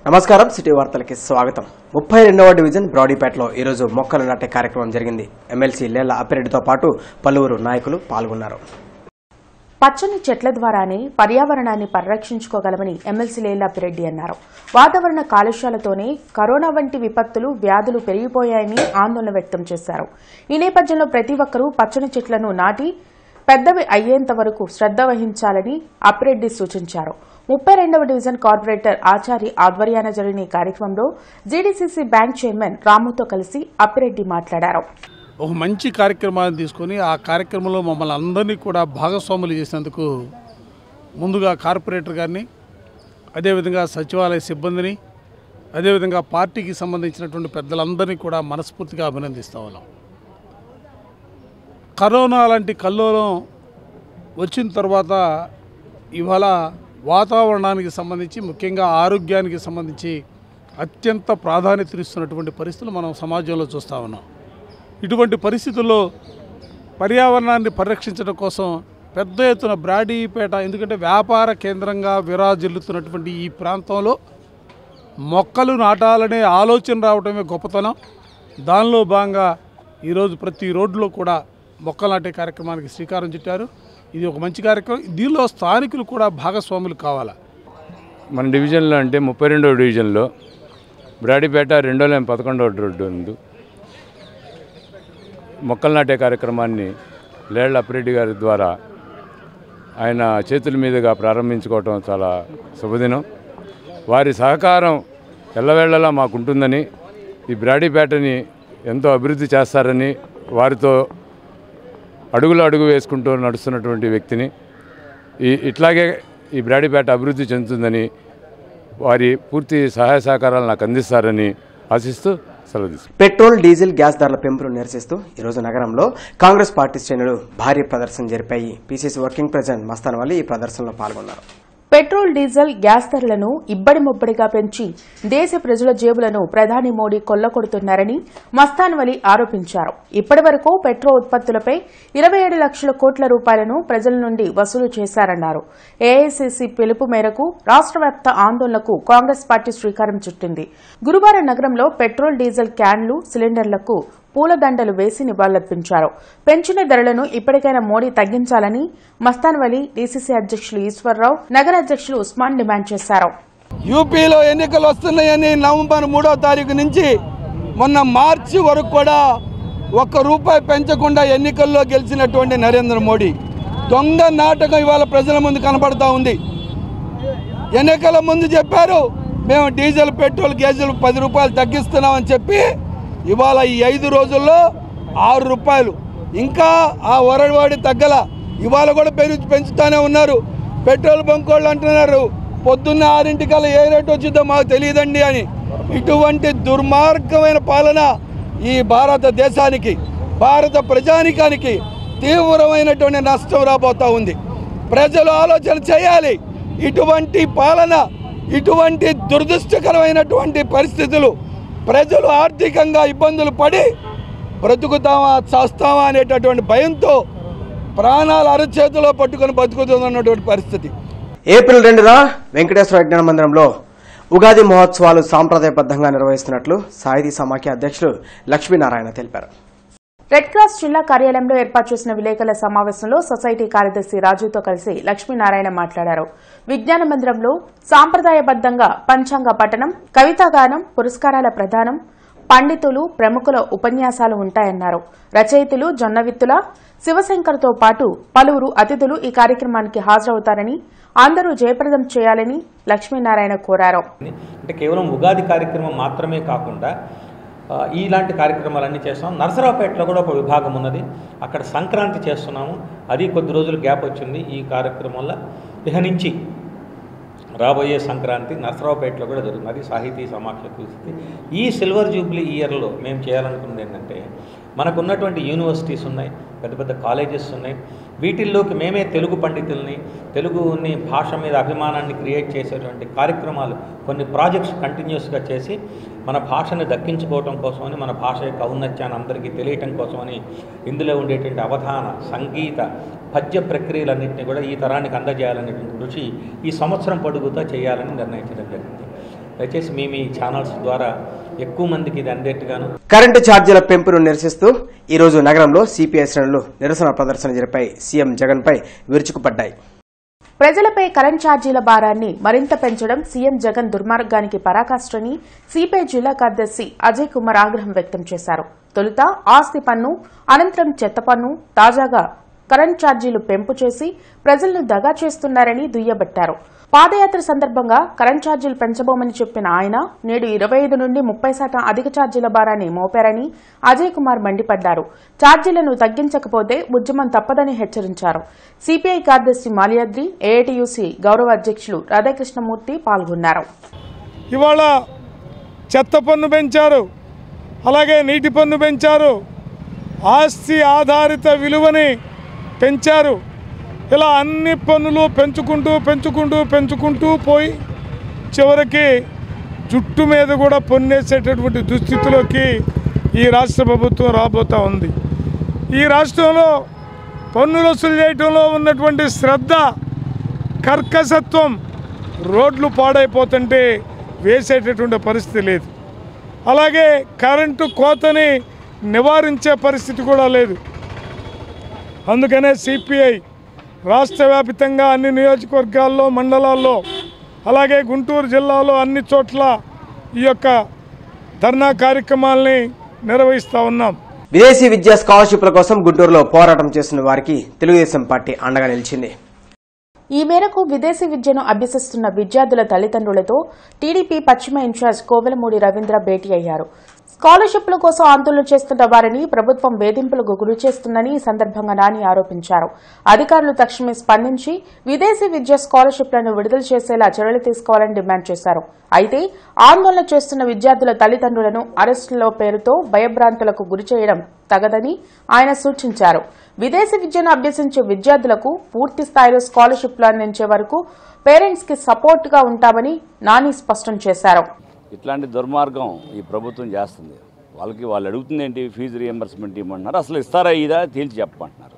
నమస్కారం సిటీ వార్తలకి స్వాగతం ముప్పై రెండవ డివిజన్ బ్రాడీపేటలో ఈరోజు మొక్కలు నాటే కార్యక్రమం జరిగింది ఎమ్మెల్సీ లేళ్ల అప్పిరెడ్డితో పాటు పలువురు నాయకులు పాల్గొన్నారు పచ్చని చెట్ల ద్వారానే పర్యావరణాన్ని పరిరక్షించుకోగలమని ఎమ్మెల్సీ లేలాపిరెడ్డి అన్నారు వాతావరణ కాలుష్యాలతోనే కరోనా వంటి విపత్తులు వ్యాధులు పెరిగిపోయాయని ఆందోళన వ్యక్తం చేశారు ఈ నేపథ్యంలో ప్రతి ఒక్కరూ పచ్చని చెట్లను నాటి పెద్దవి అయ్యేంత వరకు శ్రద్ధ వహించాలని అప్పిరెడ్డి సూచించారు ముప్పై రెండవ డివిజన్ కార్పొరేటర్ ఆచారి ఆధ్వర్యాన జరిగిన ఈ కార్యక్రమంలో జీడీసీసీ బ్యాంక్ చైర్మన్ రాముతో కలిసి అప్పిరెడ్డి మాట్లాడారు ఒక మంచి కార్యక్రమాన్ని తీసుకొని ఆ కార్యక్రమంలో మమ్మల్ని అందరినీ కూడా భాగస్వాములు చేసినందుకు ముందుగా కార్పొరేటర్ గారిని అదేవిధంగా సచివాలయ సిబ్బందిని అదేవిధంగా పార్టీకి సంబంధించినటువంటి పెద్దలందరినీ కూడా మనస్ఫూర్తిగా అభినందిస్తా ఉన్నాం కరోనా లాంటి కల్లోలం వచ్చిన తర్వాత ఇవాళ వాతావరణానికి సంబంధించి ముఖ్యంగా ఆరోగ్యానికి సంబంధించి అత్యంత ప్రాధాన్యతనిస్తున్నటువంటి పరిస్థితులు మనం సమాజంలో చూస్తూ ఉన్నాం ఇటువంటి పరిస్థితుల్లో పర్యావరణాన్ని పరిరక్షించడం కోసం పెద్ద ఎత్తున బ్రాడీపేట ఎందుకంటే వ్యాపార కేంద్రంగా విరాజిల్లుతున్నటువంటి ఈ ప్రాంతంలో మొక్కలు నాటాలనే ఆలోచన రావటమే గొప్పతనం దానిలో భాగంగా ఈరోజు ప్రతి రోడ్లో కూడా మొక్కలు నాటే కార్యక్రమానికి శ్రీకారం చుట్టారు ఇది ఒక మంచి కార్యక్రమం దీనిలో స్థానికులు కూడా భాగస్వాములు కావాలా మన డివిజన్లో అంటే ముప్పై రెండవ డివిజన్లో బ్రాడీపేట రెండో లైన్ పదకొండవ రోడ్డు ఉంది మొక్కలు నాటే కార్యక్రమాన్ని లేళ్ల అప్పిరెడ్డి గారి ద్వారా ఆయన చేతుల మీదుగా ప్రారంభించుకోవటం చాలా శుభదినం వారి సహకారం ఎల్లవేళలా మాకుంటుందని ఈ బ్రాడీపేటని ఎంతో అభివృద్ధి చేస్తారని వారితో అడుగులు అడుగు వేసుకుంటూ నడుస్తున్నటువంటి వ్యక్తిని ఈ ఇట్లాగే ఈ బ్రాడీపేట అభివృద్ధి చెందుతుందని వారి పూర్తి సహాయ సహకారాలు నాకు అందిస్తారని ఆశిస్తూ సెలవు తీసుకుంటాను పెట్రోల్ డీజిల్ గ్యాస్ ధరల పెంపును నిరసిస్తూ ఈరోజు నగరంలో కాంగ్రెస్ పార్టీ శ్రేణులు భారీ ప్రదర్శన జరిపాయి PCC working president Mastan Valli ఈ ప్రదర్శనలో పాల్గొన్నారు పెట్రోల్ డీజిల్ గ్యాస్ ధరలను ఇబ్బడి ముబ్బడిగా పెంచి దేశ ప్రజల జేబులను ప్రధాని మోడీ కొల్లకొడుతున్నారని మస్తాన్ వలి ఆరోపించారు ఇప్పటి వరకు పెట్రోల్ ఉత్పత్తులపై ఇరవై ఏడు లక్షల కోట్ల రూపాయలను ప్రజల నుండి వసూలు చేశారన్నారు ఏఐసీసీ పిలుపు మేరకు రాష్ట వ్యాప్త ఆందోళనకు కాంగ్రెస్ పార్టీ శ్రీకారం చుట్టింది గురువారం నగరంలో పెట్రోల్ డీజిల్ క్యాన్లు సిలిండర్లకు పూలదండలు వేసి నివాళులర్పించారు పెంచిన ధరలను ఇప్పటికైనా మోడీ తగ్గించాలని మస్తాన్ వలి డీసీసీ అధ్యక్షులు ఈశ్వర్రావు నగర అధ్యక్షులు ఉస్మాన్ డిమాండ్ చేశారు యూపీలో ఎన్నికలు వస్తున్నాయని నవంబర్ మూడో తారీఖు నుంచి మొన్న మార్చి వరకు కూడా ఒక్క రూపాయి పెంచకుండా ఎన్నికల్లో గెలిచినటువంటి నరేంద్ర మోడీ దొంగ నాటకం ఇవాళ ప్రజల ముందు కనబడతా ఉంది ఎన్నికల ముందు చెప్పారు మేము డీజిల్ పెట్రోల్ గ్యాసులు పది రూపాయలు తగ్గిస్తున్నామని చెప్పి ఇవాళ ఈ ఐదు రోజుల్లో ఆరు రూపాయలు ఇంకా ఆ వరవాడి తగ్గల ఇవాళ కూడా పెరుగు పెంచుతానే ఉన్నారు పెట్రోల్ బంక్ వాళ్ళు అంటున్నారు పొద్దున్న ఆరింటికల్లా ఏ రేటు వచ్చిందో మాకు తెలియదండి అని ఇటువంటి దుర్మార్గమైన పాలన ఈ భారతదేశానికి భారత ప్రజానికానికి తీవ్రమైనటువంటి నష్టం రాబోతా ఉంది ప్రజలు ఆలోచన చేయాలి ఇటువంటి పాలన ఇటువంటి దురదృష్టకరమైనటువంటి పరిస్థితులు ప్రజలు ఆర్థికంగా ఇబ్బందులు పడి బ్రతుకుతామా చస్తామా అనేటటువంటి భయంతో ప్రాణాలు అరచేతిలో పట్టుకొని బతుకుతున్నటువంటి పరిస్థితి ఏప్రిల్ రెండున వెంకటేశ్వర విజ్ఞాన మందిరంలో ఉగాది మహోత్సవాలు సాంప్రదాయబద్ధంగా నిర్వహిస్తున్నట్లు సాహితీ సమాఖ్య అధ్యక్షులు లక్ష్మీనారాయణ తెలిపారు రెడ్ క్రాస్ జిల్లా కార్యాలయంలో ఏర్పాటు చేసిన విలేకరుల సమావేశంలో సొసైటీ కార్యదర్శి రాజుతో కలిసి లక్ష్మీనారాయణ మాట్లాడారు విజ్ఞాన మందిరంలో సాంప్రదాయబద్దంగా పంచాంగ పఠనం కవితాగానం పురస్కారాల ప్రదానం పండితులు ప్రముఖుల ఉపన్యాసాలు ఉంటాయన్నారు రచయితలు జొన్నవిత్తుల శివశంకర్తో పాటు పలువురు అతిథులు ఈ కార్యక్రమానికి హాజరవుతారని అందరూ జయప్రదం చేయాలని లక్ష్మీనారాయణ కోరారు అంటే కేవలం ఉగాది కార్యక్రమం మాత్రమే కాకుండా ఆ, ఇలాంటి కార్యక్రమాలన్నీ చేస్తాం నరసరావుపేటలో కూడా ఒక విభాగం ఉన్నది అక్కడ సంక్రాంతి చేస్తున్నాము అది కొద్ది రోజులు గ్యాప్ వచ్చింది ఈ కార్యక్రమం వల్ల ఇక నుంచి రాబోయే సంక్రాంతి నరసరావుపేటలో కూడా జరుగుతుంది అది సాహితీ సమాఖ్య పరిస్థితి ఈ సిల్వర్ జూబ్లీ ఇయర్లో మేము చేయాలనుకున్నది ఏంటంటే మనకు ఉన్నటువంటి యూనివర్సిటీస్ ఉన్నాయి పెద్ద పెద్ద కాలేజెస్ ఉన్నాయి వీటిల్లోకి మేమే తెలుగు పండితుల్ని తెలుగుని భాష మీద అభిమానాన్ని క్రియేట్ చేసేటువంటి కార్యక్రమాలు కొన్ని ప్రాజెక్ట్స్ కంటిన్యూస్గా చేసి మన భాషను దక్కించుకోవటం కోసమని మన భాష యొక్క ఔన్నత్యాన్ని అందరికీ తెలియటం కోసమని ఇందులో ఉండేటువంటి అవధాన సంగీత పద్య ప్రక్రియలన్నింటినీ కూడా ఈ తరానికి అందజేయాలనేటువంటి కృషి ఈ సంవత్సరం పొడుగుతా చేయాలని నిర్ణయించడం జరిగింది దయచేసి మీ మీ ఛానల్స్ ద్వారా ఎక్కువ మందికి ఇది అందేట్టుగాను కరెంటు ఛార్జీల పెంపును నిరసిస్తూ ఈ రోజు నగరంలో సిపిఐ శ్రేణులు నిరసన ప్రదర్శన జరిపాయి సీఎం జగన్పై విరుచుకుపడ్డాయి ప్రజలపై కరెంట్ ఛార్జీల భారాన్ని మరింత పెంచడం సీఎం జగన్ దుర్మార్గానికి పరాకాష్ఠని సిపిఐ జిల్లా కార్యదర్శి అజయ్ కుమార్ ఆగ్రహం వ్యక్తం చేశారు తొలుత ఆస్తి పన్ను అనంతరం చెత్త పన్ను తాజాగా కరెంట్ ఛార్జీలు పెంపు చేసి ప్రజలను దగా చేస్తున్నారని దుయ్యబట్టారు పాదయాత్ర సందర్భంగా కరెంట్ ఛార్జీలు పెంచబోమని చెప్పిన ఆయన నేడు ఇరవై ఐదు నుండి ముప్పై శాతం అధిక ఛార్జీల భారాన్ని మోపారని అజయ్ కుమార్ మండిపడ్డారు ఛార్జీలను తగ్గించకపోతే ఉద్యమం తప్పదని హెచ్చరించారు సిపిఐ కార్యదర్శి మాల్యాద్రి ఏఐటియుసి గౌరవ అధ్యక్షులు రాధాకృష్ణమూర్తి పాల్గొన్నారు ఇవాళ చెత్త పన్ను పెంచారు అలాగే నీటి పన్ను పెంచారు ఆస్తి ఆధారిత విలువని పెంచారు ఇలా అన్ని పన్నులు పెంచుకుంటూ పెంచుకుంటూ పెంచుకుంటూ పోయి చివరికి జుట్టు మీద కూడా పన్నేసేటటువంటి దుస్థితిలోకి ఈ రాష్ట్ర ప్రభుత్వం రాబోతూ ఉంది ఈ రాష్ట్రంలో పన్నులు వసూలు చేయటంలో ఉన్నటువంటి శ్రద్ధ కర్కశత్వం రోడ్లు పాడైపోతుంటే వేసేటటువంటి పరిస్థితి లేదు అలాగే కరెంటు కోతని నివారించే పరిస్థితి కూడా లేదు అందుకనే సిపిఐ రాష్ట్ర వ్యాపితంగా అన్ని నియోజకవర్గాల్లో మండలాల్లో అలాగే గుంటూరు జిల్లాలో అన్ని చోట్ల ఈ యొక్క ధర్నా కార్యక్రమాల్ని నిర్వహిస్తూ ఉన్నాం విదేశీ విద్యా స్కాలర్షిప్ల కోసం గుంటూరులో పోరాటం చేస్తున్న వారికి తెలుగుదేశం పార్టీ అండగా నిలిచింది ఈ మేరకు విదేశీ విద్యను అభ్యసిస్తున్న విద్యార్థుల తల్లిదండ్రులతో టీడీపీ పశ్చిమ ఇన్ఛార్జ్ కోవెలమూడి రవీంద్ర భేటీ అయ్యారు స్కాలర్షిప్ల కోసం ఆందోళన చేస్తున్న వారిని ప్రభుత్వం వేధింపులకు గురి చేస్తుందని ఈ సందర్భంగా నాని ఆరోపించారు అధికారులు తక్షణమే స్పందించి విదేశీ విద్య స్కాలర్షిప్లను విడుదల చేసేలా చర్యలు తీసుకోవాలని డిమాండ్ చేశారు అయితే ఆందోళన చేస్తున్న విద్యార్థుల తల్లిదండ్రులను అరెస్టుల పేరుతో భయభ్రాంతులకు గురి చేయడం తగదని ఆయన సూచించారు విదేశీ విద్యను అభ్యసించే విద్యార్థులకు పూర్తి స్థాయిలో స్కాలర్షిప్లు అందించే వరకు పేరెంట్స్ కి సపోర్ట్ గా ఉంటామని నాని స్పష్టం చేశారు ఇట్లాంటి దుర్మార్గం ఈ ప్రభుత్వం చేస్తుంది వాళ్ళకి వాళ్ళు అడుగుతుంది ఏంటి ఫీజు రియంబర్స్మెంట్ ఇవ్వమంటున్నారు అసలు ఇస్తారా ఇదా తేల్చి చెప్పమంటున్నారు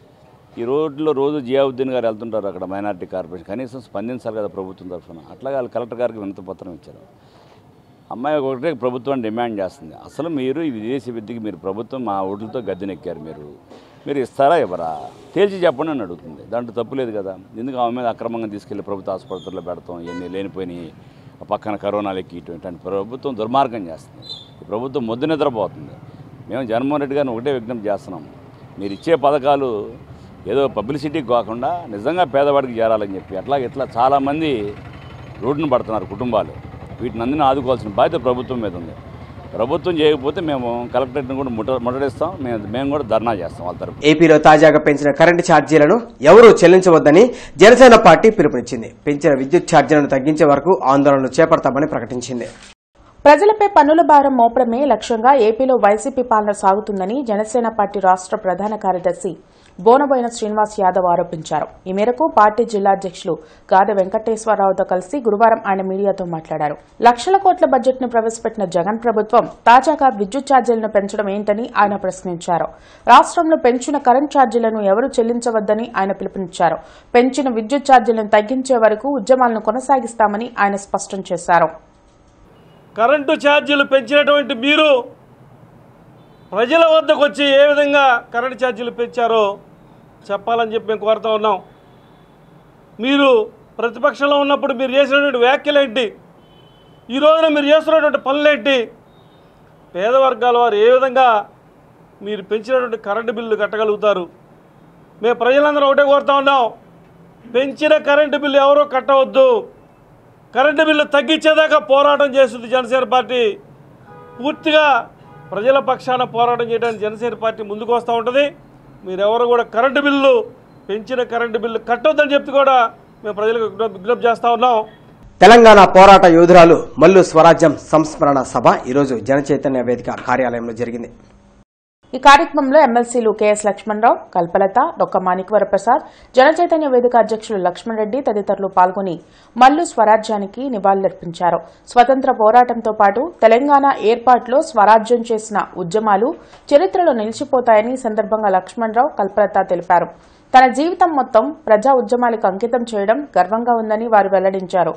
ఈ రోడ్లో రోజు జియావుద్దీన్ గారు వెళ్తుంటారు అక్కడ మైనార్టీ కార్పొరేషన్ కనీసం స్పందించాలి కదా ప్రభుత్వం తరఫున అట్లాగే వాళ్ళు కలెక్టర్ గారికి వినతి పత్రం ఇచ్చారు అమ్మాయి ఒకటే ప్రభుత్వం డిమాండ్ చేస్తుంది అసలు మీరు ఈ విదేశీ విద్యకి మీరు ప్రభుత్వం మా ఓట్లతో గద్దెనెక్కారు మీరు మీరు ఇస్తారా ఇవ్వరా తేల్చి చెప్పండి అని అడుగుతుంది దాంట్లో తప్పు లేదు కదా ఎందుకు ఆమె మీద అక్రమంగా తీసుకెళ్లి ప్రభుత్వ ఆసుపత్రుల్లో పెడతాం ఇవన్నీ లేనిపోయినాయి ఆ పక్కన కరోనాలు ఎక్కియటం ఇట్లాంటి ప్రభుత్వం దుర్మార్గం చేస్తుంది ఈ ప్రభుత్వం మొద్దు నిద్రపోతుంది మేము జగన్మోహన్ రెడ్డి గారిని ఒకటే విజ్ఞప్తి చేస్తున్నాం మీరు ఇచ్చే పథకాలు ఏదో పబ్లిసిటీకి కాకుండా నిజంగా పేదవాడికి చేరాలని చెప్పి అట్లాగే ఇట్లా చాలామంది రోడ్డును పడుతున్నారు కుటుంబాలు వీటిని అందరినీ ఆదుకోవాల్సిన బాధ్యత ప్రభుత్వం మీద ఉంది ప్రభుత్వం చేయకపోతే మేము కలెక్టరేట్ని కూడా ముట్ట ముట్టడిస్తాం మేము మేము కూడా ధర్నా చేస్తాం వాళ్ళ తరపు ఏపీలో తాజాగా పెంచిన కరెంటు ఛార్జీలను ఎవరూ చెల్లించవద్దని జనసేన పార్టీ పిలుపునిచ్చింది పెంచిన విద్యుత్ ఛార్జీలను తగ్గించే వరకు ఆందోళనలు చేపడతామని ప్రకటించింది ప్రజలపై పన్నుల భారం మోపడమే లక్ష్యంగా ఏపీలో వైసీపీ పాలన సాగుతుందని జనసేన పార్టీ రాష్ట్ర ప్రధాన కార్యదర్శి బోనబోయిన శ్రీనివాస్ యాదవ్ ఆరోపించారు ఈ మేరకు పార్టీ జిల్లా అధ్యక్షులు గాద వెంకటేశ్వరరావుతో కలిసి గురువారం ఆయన మీడియాతో మాట్లాడారు లక్షల కోట్ల బడ్జెట్ ను ప్రవేశపెట్టిన జగన్ ప్రభుత్వం తాజాగా విద్యుత్ ఛార్జీలను పెంచడం ఏంటని ఆయన ప్రశ్నించారు రాష్ట్రంలో పెంచిన కరెంట్ ఛార్జీలను ఎవరూ చెల్లించవద్దని ఆయన పిలుపునిచ్చారు పెంచిన విద్యుత్ ఛార్జీలను తగ్గించే వరకు ఉద్యమాలను కొనసాగిస్తామని ఆయన స్పష్టం చేశారు కరెంటు ఛార్జీలు పెంచినటువంటి మీరు ప్రజల వద్దకు వచ్చి ఏ విధంగా కరెంటు ఛార్జీలు పెంచారో చెప్పాలని చెప్పి మేము కోరుతా ఉన్నాం మీరు ప్రతిపక్షంలో ఉన్నప్పుడు మీరు చేసినటువంటి వ్యాఖ్యలు ఏంటి ఈ రోజున మీరు చేస్తున్నటువంటి పనులేంటి పేద వర్గాల వారు ఏ విధంగా మీరు పెంచినటువంటి కరెంటు బిల్లు కట్టగలుగుతారు మేము ప్రజలందరూ ఒకటే కోరుతా ఉన్నాం పెంచిన కరెంటు బిల్లు ఎవరూ కట్టవద్దు కరెంటు బిల్లు తగ్గించేదాకా పోరాటం చేస్తుంది జనసేన పార్టీ పూర్తిగా ప్రజల పక్షాన పోరాటం చేయడానికి జనసేన పార్టీ ముందుకు వస్తూ ఉంటుంది మీరెవరు కూడా కరెంటు బిల్లు పెంచిన కరెంటు బిల్లు కట్టొద్దని చెప్పి కూడా మేము ప్రజలకు విజ్ఞప్తి విజ్ఞప్తి చేస్తూ ఉన్నాం తెలంగాణ పోరాట యోధురాలు మల్లు స్వరాజ్యం సంస్మరణ సభ ఈరోజు జనచైతన్య వేదిక కార్యాలయంలో జరిగింది ఈ కార్యక్రమంలో ఎమ్మెల్సీలు కెఎస్ లక్ష్మణరావు కల్పలత డొక్క మాణిక్వర ప్రసాద్ జనచైతన్య వేదిక అధ్యక్షులు లక్ష్మణ్ రెడ్డి తదితరులు పాల్గొని మల్లు స్వరాజ్యానికి నివాళులర్పించారు స్వతంత్ర పోరాటంతో పాటు తెలంగాణ ఏర్పాటులో స్వరాజ్యం చేసిన ఉద్యమాలు చరిత్రలో నిలిచిపోతాయని ఈ సందర్భంగా లక్ష్మణరావు కల్పలత తెలిపారు తన జీవితం మొత్తం ప్రజా ఉద్యమాలకు అంకితం చేయడం గర్వంగా ఉందని వారు వెల్లడించారు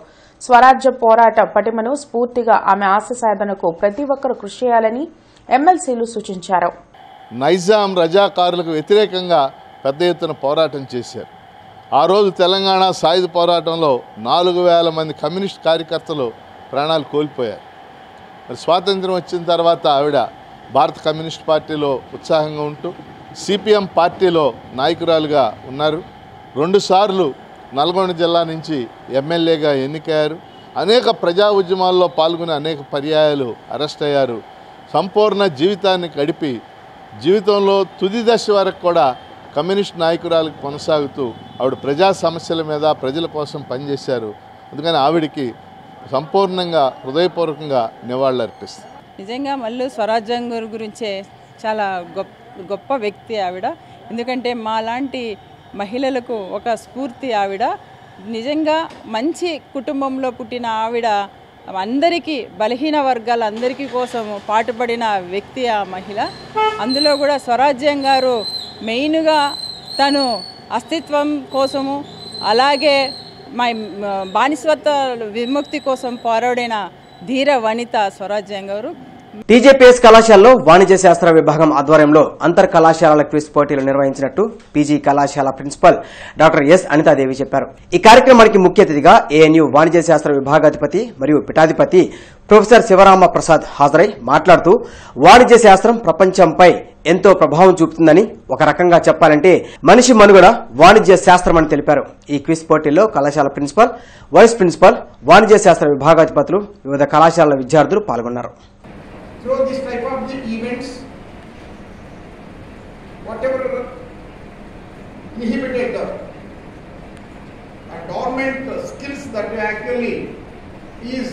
స్వరాజ్య పోరాట పటిమను స్ఫూర్తిగా ఆమె ఆశ సాధనకు ప్రతి ఒక్కరూ కృషి చేయాలని ఎమ్మెల్సీలు సూచించారు నైజాం రజాకారులకు వ్యతిరేకంగా పెద్ద ఎత్తున పోరాటం చేశారు ఆ రోజు తెలంగాణ సాయుధ పోరాటంలో నాలుగు వేల మంది కమ్యూనిస్ట్ కార్యకర్తలు ప్రాణాలు కోల్పోయారు మరి స్వాతంత్రం వచ్చిన తర్వాత ఆవిడ భారత కమ్యూనిస్ట్ పార్టీలో ఉత్సాహంగా ఉంటూ సిపిఎం పార్టీలో నాయకురాలుగా ఉన్నారు రెండుసార్లు నల్గొండ జిల్లా నుంచి ఎమ్మెల్యేగా ఎన్నికయ్యారు అనేక ప్రజా ఉద్యమాల్లో పాల్గొని అనేక పర్యాయాలు అరెస్ట్ అయ్యారు సంపూర్ణ జీవితాన్ని గడిపి జీవితంలో తుది దశ వరకు కూడా కమ్యూనిస్ట్ నాయకురాలకు కొనసాగుతూ ఆవిడ ప్రజా సమస్యల మీద ప్రజల కోసం పనిచేశారు అందుకని ఆవిడికి సంపూర్ణంగా హృదయపూర్వకంగా నివాళులర్పిస్తాం నిజంగా మళ్ళీ స్వరాజ్యం గురి- గురించే చాలా గొప్ప గొప్ప వ్యక్తి ఆవిడ ఎందుకంటే మాలాంటి మహిళలకు ఒక స్ఫూర్తి ఆవిడ నిజంగా మంచి కుటుంబంలో పుట్టిన ఆవిడ అందరికీ బలహీన వర్గాల అందరికీ కోసం పాటుపడిన వ్యక్తి ఆ మహిళ అందులో కూడా స్వరాజ్యం గారు మెయిన్గా తను అస్తిత్వం కోసము అలాగే మా బానిసత్వ విముక్తి కోసం పోరాడిన ధీర వనిత స్వరాజ్యం గారు టీజేపీఎస్ కళాశాలలో వాణిజ్య శాస్త్ర విభాగం ఆధ్వర్యంలో అంతర్ కళాశాలల క్విజ్ పోటీలు నిర్వహించినట్టు పీజీ కళాశాల ప్రిన్సిపల్ డాక్టర్ ఎస్ అనితాదేవి చెప్పారు ఈ కార్యక్రమానికి ముఖ్య అతిథిగా ఏఎన్యు వాణిజ్య శాస్త్ర విభాగాధిపతి మరియు పీఠాధిపతి ప్రొఫెసర్ శివరామ ప్రసాద్ హాజరై మాట్లాడుతూ వాణిజ్య శాస్త్రం ప్రపంచంపై ఎంతో ప్రభావం చూపుతుందని ఒక రకంగా చెప్పాలంటే మనిషి మనుగడ వాణిజ్య శాస్త్రం అని తెలిపారు ఈ క్విజ్ పోటీల్లో కళాశాల ప్రిన్సిపల్ వైస్ ప్రిన్సిపల్ వాణిజ్య శాస్త్ర విభాగాధిపతులు వివిధ కళాశాలల విద్యార్థులు పాల్గొన్నారు through this type of the events, whatever inhibited the uh, dormant skills that actually is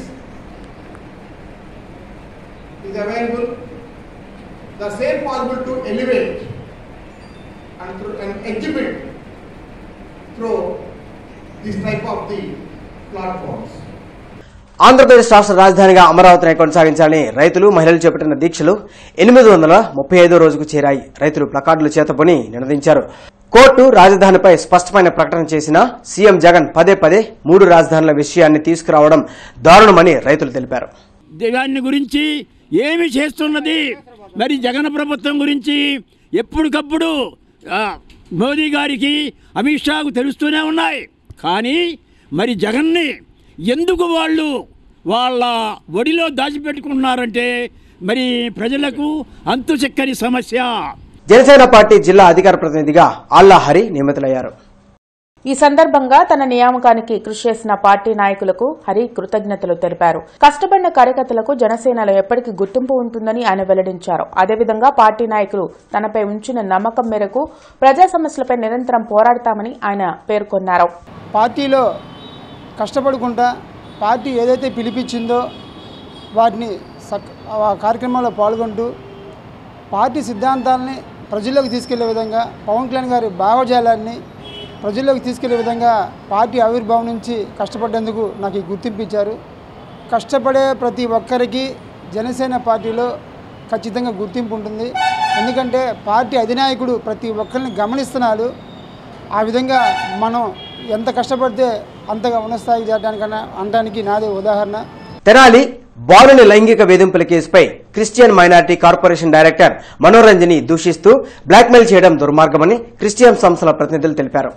is available, the same possible to elevate and, through, and exhibit through this type of the platforms. Andhra Pradesh రాష్ట్ర రాజధానిగా అమరావతిని కొనసాగించాలని రైతులు మహిళలు చేపట్టిన దీక్షలు ఎనిమిది వందల ముప్పై ఐదో రోజుకు చేరాయి రైతులు ప్లకార్డులు చేతబుని నినదించారు కోర్టు రాజధానిపై స్పష్టమైన ప్రకటన చేసిన సీఎం జగన్ పదే పదే మూడు రాజధానుల విషయాన్ని తీసుకురావడం దారుణమని రైతులు తెలిపారు దాన్ని గురించి ఏమి చేస్తున్నది మరి జగన్ ప్రభుత్వం గురించి ఎప్పటికప్పుడు ఆ, మోదీ గారికి అమిత్ షాకు తెలుస్తూనే ఉన్నాయి కానీ మరి జగన్ని ఎందుకు వాళ్ళు వాళ్ళ ఒడిలో దాచిపెట్టుకుంటున్నారంటే మరి ప్రజలకు అంతు చెక్కని సమస్య జనసేన పార్టీ జిల్లా అధికార ప్రతినిధిగా ఆల్లా హరి నియమితులయ్యారు ఈ సందర్భంగా తన నియామకానికి కృషి చేసిన పార్టీ నాయకులకు హరి కృతజ్ఞతలు తెలిపారు కష్టపడిన కార్యకర్తలకు జనసేనలో ఎప్పటికీ గుర్తింపు ఉంటుందని ఆయన వెల్లడించారు అదేవిధంగా పార్టీ నాయకులు తనపై ఉంచిన నమ్మకం మేరకు ప్రజా సమస్యలపై నిరంతరం పోరాడతామని ఆయన పేర్కొన్నారు పార్టీలో కష్టపడుకుంటా పార్టీ ఏదైతే పిలిపించిందో వాటిని సక్ ఆ కార్యక్రమంలో పాల్గొంటూ పార్టీ సిద్ధాంతాలని ప్రజల్లోకి తీసుకెళ్లే విధంగా పవన్ కళ్యాణ్ గారి భావజాలాన్ని ప్రజల్లోకి తీసుకెళ్లే విధంగా పార్టీ ఆవిర్భావం నుంచి కష్టపడ్డందుకు నాకు ఈ గుర్తింపు ఇచ్చారు కష్టపడే ప్రతి ఒక్కరికి జనసేన పార్టీలో ఖచ్చితంగా గుర్తింపు ఉంటుంది ఎందుకంటే పార్టీ అధినాయకుడు ప్రతి ఒక్కరిని గమనిస్తున్నాడు ఆ విధంగా మనం ఎంత కష్టపడితే అంతగా ఉన్నత స్థాయికి చేరడానికన్నా అనడానికి నాదే ఉదాహరణ తెనాలి బాలుని లైంగిక వేధింపుల కేసుపై క్రిస్టియన్ మైనారిటీ కార్పొరేషన్ డైరెక్టర్ మనోరంజని దూషిస్తూ బ్లాక్మెయిల్ చేయడం దుర్మార్గమని క్రిస్టియన్ సంస్థల ప్రతినిధులు తెలిపారు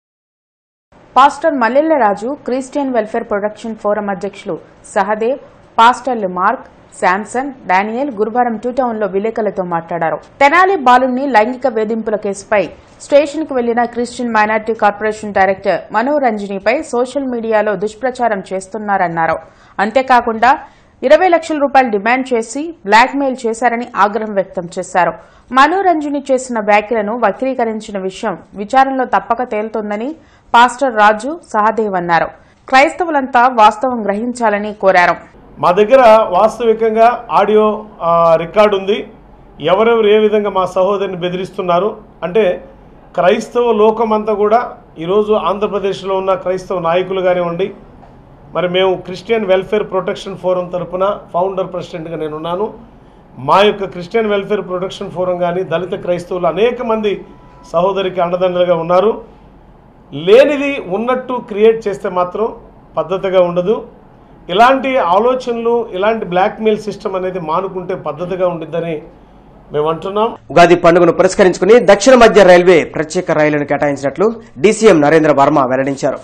pastor Mallellaraju Christian welfare protection forum అధ్యక్షులు సహదేవ్ పాస్టర్లు మార్క్ శాంసన్ డానియల్ గురువారం టూటౌన్ లో విలేకరులతో మాట్లాడారు తెనాలి బాలుని లైంగిక వేధింపుల కేసుపై స్టేషన్ కు వెళ్లిన క్రిస్టియన్ మైనార్టీ కార్పొరేషన్ డైరెక్టర్ మనోరంజనిపై సోషల్ మీడియాలో దుష్ప్రచారం చేస్తున్నారన్నారు అంతేకాకుండా ఇరవై లక్షల రూపాయలు డిమాండ్ చేసి బ్లాక్మెయిల్ చేశారని ఆగ్రహం వ్యక్తం చేశారు మనోరంజని చేసిన వ్యాఖ్యలను వక్రీకరించిన విషయం విచారణలో తప్పక తేలుతోందని పాస్టర్ రాజు సహదేవ్ అన్నారు క్రైస్తవులంతా వాస్తవం గ్రహించాలని కోరారు మా దగ్గర వాస్తవికంగా ఆడియో ఆ, రికార్డు ఉంది ఎవరెవరు ఏ విధంగా మా సహోదరిని బెదిరిస్తున్నారు అంటే క్రైస్తవ లోకమంతా కూడా ఈరోజు ఆంధ్రప్రదేశ్లో ఉన్న క్రైస్తవ నాయకులు కానివ్వండి మరి మేము క్రిస్టియన్ వెల్ఫేర్ ప్రొటెక్షన్ ఫోరం తరపున ఫౌండర్ ప్రెసిడెంట్గా నేను ఉన్నాను మా యొక్క క్రిస్టియన్ వెల్ఫేర్ ప్రొటెక్షన్ ఫోరం కానీ దళిత క్రైస్తవులు అనేక మంది సహోదరికి అండదండలుగా ఉన్నారు లేనిది ఉన్నట్టు క్రియేట్ చేస్తే మాత్రం పద్ధతిగా ఉండదు ఇలాంటి ఆలోచనలు ఇలాంటి బ్లాక్మెయిల్ సిస్టమ్ అనేది మానుకుంటే పద్ధతిగా ఉండిద్దని మేము అంటున్నాం ఉగాది పండుగను పురస్కరించుకుని దక్షిణ మధ్య రైల్వే ప్రత్యేక రైలును కేటాయించినట్లు డీసీఎం నరేంద్ర వర్మ వెల్లడించారు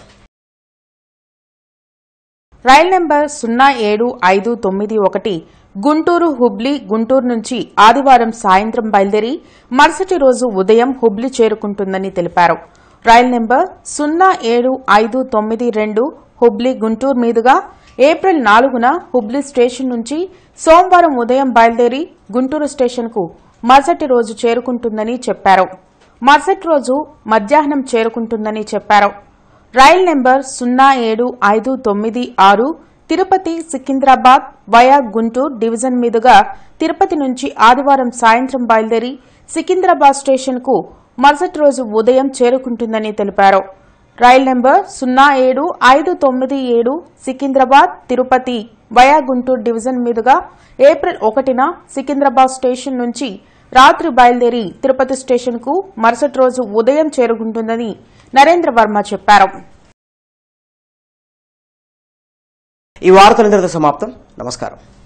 రైల్ నెంబర్ సున్నా ఏడు ఐదు తొమ్మిది ఒకటి గుంటూరు హుబ్లీ గుంటూరు నుంచి ఆదివారం సాయంత్రం బయలుదేరి మరుసటి రోజు ఉదయం హుబ్లీ చేరుకుంటుందని తెలిపారు రైల్ నెంబర్ సున్నా ఏడు ఐదు తొమ్మిది రెండు హుబ్లీ గుంటూరు మీదుగా ఏప్రిల్ నాలుగున హుబ్లీ స్టేషన్ నుంచి సోమవారం ఉదయం బయలుదేరి గుంటూరు స్టేషన్కు మరుసటి రోజు చేరుకుంటుందని చెప్పారు మరుసటి రోజు మధ్యాహ్నం చేరుకుంటుందని చెప్పారు రైల్ నెంబర్ సున్నా ఏడు ఐదు తొమ్మిది ఆరు తిరుపతి సికింద్రాబాద్ వయా గుంటూరు డివిజన్ మీదుగా తిరుపతి నుంచి ఆదివారం సాయంత్రం బయలుదేరి సికింద్రాబాద్ స్టేషన్కు మరుసటి రోజు ఉదయం చేరుకుంటుందని తెలిపారు రైల్ నెంబర్ సున్నా ఏడు ఐదు తొమ్మిది ఏడు సికింద్రాబాద్ తిరుపతి వయా గుంటూరు డివిజన్ మీదుగా ఏప్రిల్ ఒకటిన సికింద్రాబాద్ స్టేషన్ నుంచి రాత్రి బయలుదేరి తిరుపతి స్టేషన్కు మరుసటి రోజు ఉదయం చేరుకుంటుందని నరేంద్ర వర్మ చెప్పారు ఈ వార్తలు ఇంతటితో సమాప్తం నమస్కారం